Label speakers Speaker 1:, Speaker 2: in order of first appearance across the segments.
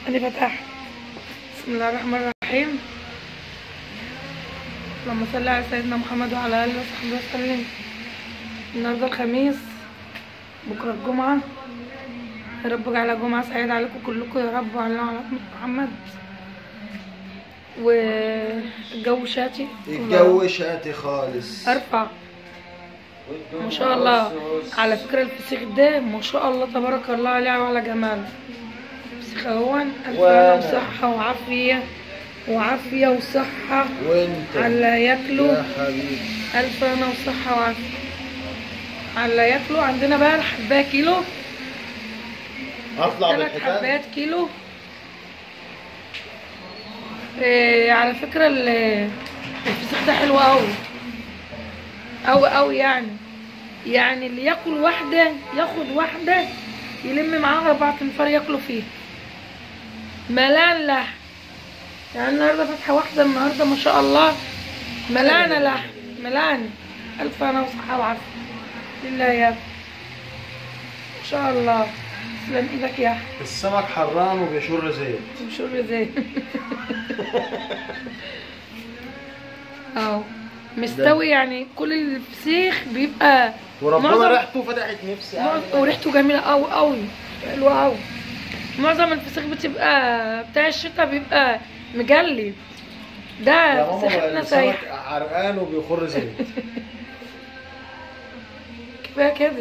Speaker 1: أنا فتحت بسم الله الرحمن الرحيم اللهم صل على سيدنا محمد وعلى آله وصحبه وسلم النهارده الخميس بكرة الجمعة يا رب اجعلها جمعة سعيدة عليكم كلكم يا رب وعلى على محمد والجو شاتي
Speaker 2: الجو شاتي خالص
Speaker 1: ارفع ما شاء الله على فكرة الفسيخ ده ما شاء الله تبارك الله عليه وعلى جماله الفسيخ اهون الف
Speaker 2: و-
Speaker 1: هنا وصحة وعافية وعافية وصحة
Speaker 2: وانت
Speaker 1: على ياكلوا
Speaker 2: يا حبيبي
Speaker 1: ألف هنا وصحة وعافية على ياكلوا عندنا بقى الحباية كيلو
Speaker 2: اطلع
Speaker 1: ثلاث
Speaker 2: بالحكايه
Speaker 1: حبات كيلو إيه على فكرة ال- الفسيخ ده حلو أوي أوي أوي يعني يعني اللي ياكل واحدة ياخد واحدة يلم معاه أربع تنفار ياكلوا فيها ملان لحم يعني النهاردة فاتحة واحدة النهاردة ما شاء الله ملانة لحم ملانة ألف أنا وصحة وعافية لله يا ابني ما شاء الله تسلم إيدك يا أحمد
Speaker 2: السمك حران وبيشر زيت
Speaker 1: مشهور زي اهو مستوي يعني كل الفسيخ بيبقى
Speaker 2: وربنا
Speaker 1: معظم-
Speaker 2: ريحته فتحت نفسي
Speaker 1: معظم- وريحته جميله قوي قوي حلوه قوي معظم الفسيخ بتبقى بتاع الشتاء بيبقى مجلي
Speaker 2: يا
Speaker 1: ده
Speaker 2: ماما
Speaker 1: فسيختنا
Speaker 2: بقى
Speaker 1: سايح
Speaker 2: السمك عرقان وبيخر زيت
Speaker 1: كفايه كده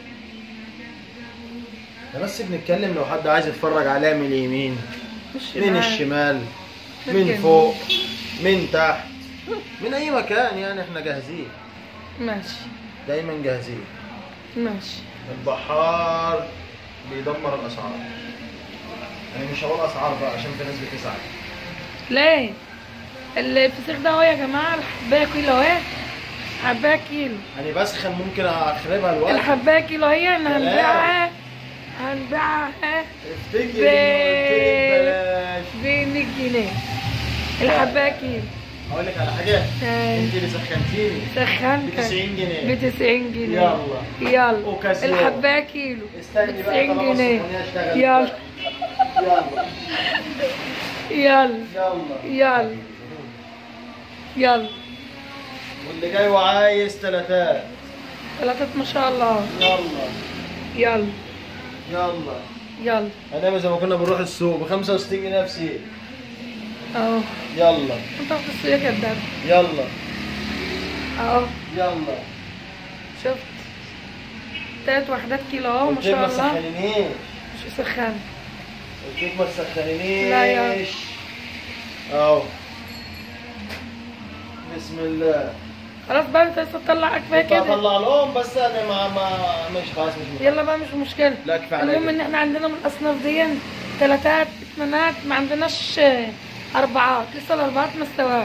Speaker 2: احنا بس بنتكلم لو حد عايز يتفرج عليها من اليمين
Speaker 1: مش
Speaker 2: من
Speaker 1: معاك.
Speaker 2: الشمال
Speaker 1: من
Speaker 2: من
Speaker 1: الجنب.
Speaker 2: فوق من تحت من اي مكان يعني احنا جاهزين
Speaker 1: ماشي
Speaker 2: دايما جاهزين
Speaker 1: ماشي
Speaker 2: البحار بيدمر الاسعار يعني مش هقول اسعار بقى عشان في ناس بتزعل
Speaker 1: ليه الفسيخ ده اهو يا جماعه الحبايه كيلو اهي حبايه كيلو
Speaker 2: يعني بسخن ممكن اخربها الوقت
Speaker 1: الحبايه كيلو هي ان
Speaker 2: سلام.
Speaker 1: هنبيعها هنبيعها
Speaker 2: افتكر
Speaker 1: ب-
Speaker 2: بلاش
Speaker 1: ب 100 جنيه الحبايه كيلو
Speaker 2: هقول لك على حاجه
Speaker 1: آه.
Speaker 2: انت اللي سخنتيني
Speaker 1: سخنت
Speaker 2: ب 90 جنيه
Speaker 1: ب 90 جنيه
Speaker 2: يلا.
Speaker 1: يلا
Speaker 2: وكاسيو.
Speaker 1: الحبايه كيلو ب
Speaker 2: استني بقى
Speaker 1: 90
Speaker 2: طالما
Speaker 1: جنيه
Speaker 2: السخونية اشتغلت.
Speaker 1: يلا
Speaker 2: يلا
Speaker 1: يلا
Speaker 2: يلا
Speaker 1: يلا يلا
Speaker 2: واللي جاي وعايز تلاتات
Speaker 1: ثلاثة ما شاء الله
Speaker 2: يلا
Speaker 1: يلا
Speaker 2: يلا
Speaker 1: يلا
Speaker 2: هنعمل زي ما كنا بنروح السوق ب 65 جنيه في سيل
Speaker 1: اهو
Speaker 2: يلا
Speaker 1: انت في السوق يا كداب
Speaker 2: يلا
Speaker 1: اهو
Speaker 2: يلا
Speaker 1: شفت تلات وحدات كيلو اهو ما
Speaker 2: قلت لك
Speaker 1: شاء
Speaker 2: ما
Speaker 1: الله
Speaker 2: تسخنينيش
Speaker 1: مش مسخن
Speaker 2: قلت لك ما تسخنينيش
Speaker 1: لا يا.
Speaker 2: اهو بسم الله
Speaker 1: خلاص بقى انت لسه تطلع كفايه
Speaker 2: كنت
Speaker 1: كده
Speaker 2: هطلع لهم بس انا ما ما مش خلاص مش مهم.
Speaker 1: يلا بقى مش مشكله
Speaker 2: لا كفايه عليك
Speaker 1: المهم ان احنا عندنا من الاصناف دي تلاتات اتنينات ما عندناش آه، اربعات لسه الاربعات ما استواش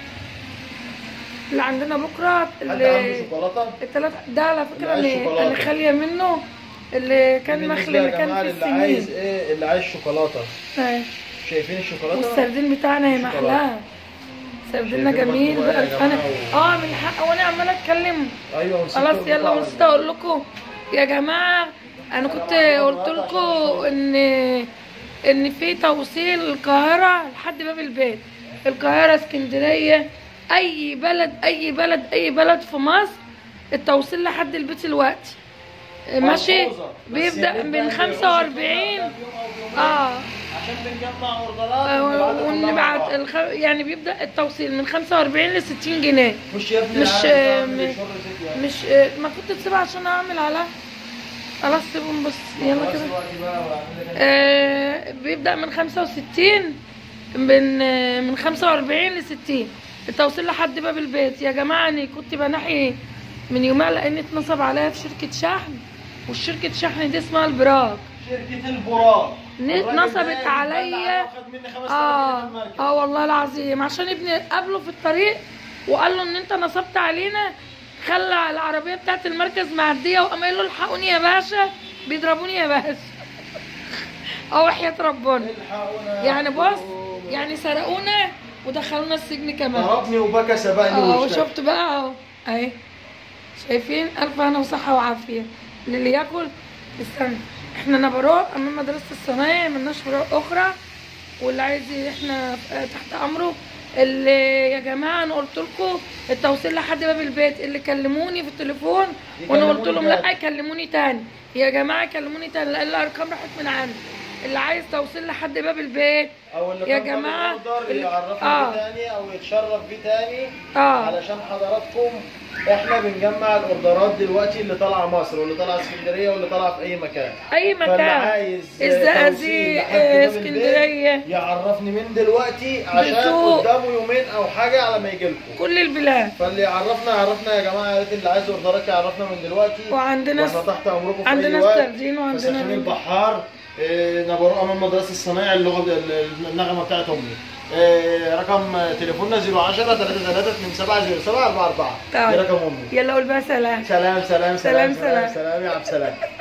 Speaker 1: اللي عندنا بكره
Speaker 2: حد عنده
Speaker 1: اللي
Speaker 2: شوكولاته
Speaker 1: التلاتة ده على فكره
Speaker 2: اللي عايز
Speaker 1: اللي
Speaker 2: شوكولاتة.
Speaker 1: انا خاليه منه اللي كان
Speaker 2: بالنسبة
Speaker 1: مخلي
Speaker 2: يا
Speaker 1: اللي كان
Speaker 2: جماعة
Speaker 1: في
Speaker 2: اللي عايز
Speaker 1: السنين
Speaker 2: ايه اللي عايز شوكولاته
Speaker 1: آه.
Speaker 2: شايفين الشوكولاته
Speaker 1: والسردين بتاعنا هي
Speaker 2: شوكولاتة.
Speaker 1: محلاها سرديننا
Speaker 2: شايفين
Speaker 1: جميل
Speaker 2: مكتوب إيه يا
Speaker 1: بألف أنا
Speaker 2: جماعة؟
Speaker 1: اه من حق وانا عماله اتكلم
Speaker 2: ايوه ونسيت
Speaker 1: خلاص
Speaker 2: أقول
Speaker 1: يلا
Speaker 2: لكم
Speaker 1: ونسيت اقول لكم يا جماعه انا كنت قلت لكم ان ان في توصيل القاهره لحد باب البيت القاهره اسكندريه اي بلد اي بلد اي بلد في مصر التوصيل لحد البيت الوقتي ماشي
Speaker 2: ملحوظة. بس
Speaker 1: بيبدا
Speaker 2: يا ريت
Speaker 1: من
Speaker 2: بقى يوصل
Speaker 1: 45
Speaker 2: كل يوم أو يوم.
Speaker 1: اه
Speaker 2: عشان بنجمع اوردرات
Speaker 1: آه،
Speaker 2: ونبعتها
Speaker 1: ونبعت
Speaker 2: كلها مع
Speaker 1: الخ... يعني بيبدا التوصيل من 45 ل 60 جنيه
Speaker 2: بعض. مش يا ابني
Speaker 1: مش-
Speaker 2: العالم
Speaker 1: م-
Speaker 2: بيشر زيت يعني.
Speaker 1: مش آه، ما كنت تسيبها عشان اعمل على خلاص سيبهم بس يلا
Speaker 2: خلاص
Speaker 1: كده
Speaker 2: دلوقتي بقى وأعمل لك
Speaker 1: آه بيبدا من 65 من آه، من 45 ل 60 التوصيل لحد باب البيت يا جماعه انا كنت بنحي من يومها لان اتنصب عليا في شركه شحن والشركه شحن دي اسمها البراك
Speaker 2: شركة البراق
Speaker 1: ن-
Speaker 2: الراجل
Speaker 1: نصبت
Speaker 2: ده اتبلع
Speaker 1: عليا.
Speaker 2: وخد مني 5000 جنيه في
Speaker 1: اه
Speaker 2: المركز.
Speaker 1: اه والله العظيم عشان ابني قابله في الطريق وقال له ان انت نصبت علينا خلى العربيه بتاعت المركز معديه وقام قايل له الحقوني يا باشا بيضربوني يا باشا اه وحياة ربنا
Speaker 2: الحقونا
Speaker 1: يعني بص يعني سرقونا ودخلونا السجن كمان
Speaker 2: ضربني وبكى سبقني
Speaker 1: اه
Speaker 2: واشتكى.
Speaker 1: شفت بقى اهو اهي شايفين الف هنا وصحه وعافيه للي ياكل استنى احنا نبروه امام مدرسه الصنايع ملناش فروع اخرى واللي عايز احنا تحت امره اللي يا جماعه انا قلت لكم التوصيل لحد باب البيت اللي كلموني في التليفون وانا قلت لهم
Speaker 2: يكلموني
Speaker 1: لا كلموني تاني يا جماعه كلموني تاني لان الارقام راحت من عندي اللي عايز توصيل لحد باب البيت
Speaker 2: او اللي
Speaker 1: يا
Speaker 2: كان طالب
Speaker 1: جماعة،
Speaker 2: اوردر
Speaker 1: اللي-
Speaker 2: يعرفنا
Speaker 1: آه.
Speaker 2: بيه تاني او يتشرف بيه تاني
Speaker 1: اه
Speaker 2: علشان حضراتكم احنا بنجمع الاوردرات دلوقتي اللي طالعه مصر واللي طالعه اسكندريه واللي طالعه في اي مكان
Speaker 1: اي
Speaker 2: فاللي
Speaker 1: مكان
Speaker 2: عايز
Speaker 1: الزقازيق
Speaker 2: توصيل لحد
Speaker 1: آه،
Speaker 2: باب البيت
Speaker 1: اسكندريه
Speaker 2: يعرفني من دلوقتي عشان
Speaker 1: بسوق.
Speaker 2: قدامه يومين او حاجه على ما يجي لكم
Speaker 1: كل البلاد
Speaker 2: فاللي يعرفنا يعرفنا يا جماعه يا ريت اللي عايز اوردرات يعرفنا من دلوقتي
Speaker 1: وعندنا
Speaker 2: واحنا تحت امركم في
Speaker 1: عندنا
Speaker 2: اي وقت
Speaker 1: السردين وعندنا
Speaker 2: مساكين
Speaker 1: ال-
Speaker 2: البحار آه، نبرو امام مدرسه الصنايع اللغه ال- النغمه بتاعت امي آه، رقم تليفوننا 010 33 27 07 44
Speaker 1: طيب.
Speaker 2: ده رقم امي
Speaker 1: يلا قول بقى سلام
Speaker 2: سلام سلام
Speaker 1: سلام،
Speaker 2: سلام سلام
Speaker 1: سلام.
Speaker 2: سلام يا عبد السلام